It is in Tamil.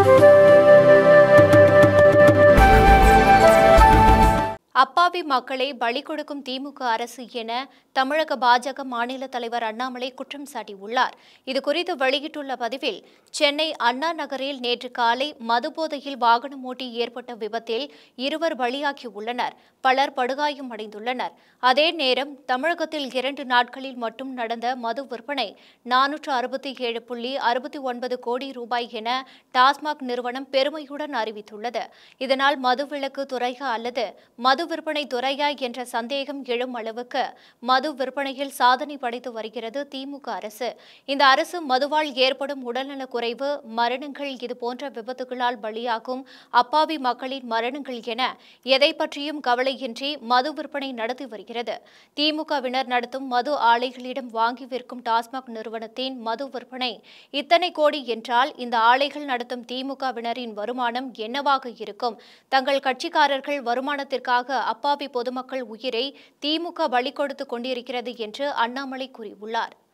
அப்பாவி மக்களை பலி கொடுக்கும் திமுக அரசு என தமிழக பாஜக மாநில தலைவர் அண்ணாமலை குற்றம் சாட்டியுள்ளார் இதுகுறித்து வெளியிட்டுள்ள பதிவில் சென்னை அண்ணா நகரில் நேற்று காலை மதுபோதையில் வாகனம் ஓட்டி ஏற்பட்ட விபத்தில் இருவர் பலியாகியுள்ளனர் பலர் படுகாயம் அடைந்துள்ளனர் அதே நேரம் தமிழகத்தில் இரண்டு நாட்களில் மட்டும் நடந்த மது விற்பனை நானூற்று அறுபத்தி ஏழு புள்ளி அறுபத்தி ஒன்பது கோடி ரூபாய் என டாஸ்மாக் நிறுவனம் பெருமையுடன் அறிவித்துள்ளது இதனால் மதுவிலக்கு துறையா அல்லது மது விற்பனை துறையா என்ற சந்தேகம் எழும் அளவுக்கு மது விற்பனையில் சாதனை படைத்து வருகிறது திமுக அரசு இந்த அரசு மதுவால் ஏற்படும் உடல்நலக் குறைவு மரணங்கள் இதுபோன்ற விபத்துகளால் பலியாகும் அப்பாவி மக்களின் மரணங்கள் என எதை பற்றியும் கவலையின்றி மது விற்பனை நடத்தி வருகிறது திமுகவினர் நடத்தும் மது ஆலைகளிடம் வாங்கி விற்கும் டாஸ்மாக் நிறுவனத்தின் மது விற்பனை இத்தனை கோடி என்றால் இந்த ஆலைகள் நடத்தும் திமுகவினரின் வருமானம் என்னவாக இருக்கும் தங்கள் கட்சிக்காரர்கள் வருமானத்திற்காக அப்பாவி பொதுமக்கள் உயிரை திமுக பலி கொடுத்து கொண்டிருக்கிறது என்று அண்ணாமலை கூறியுள்ளார்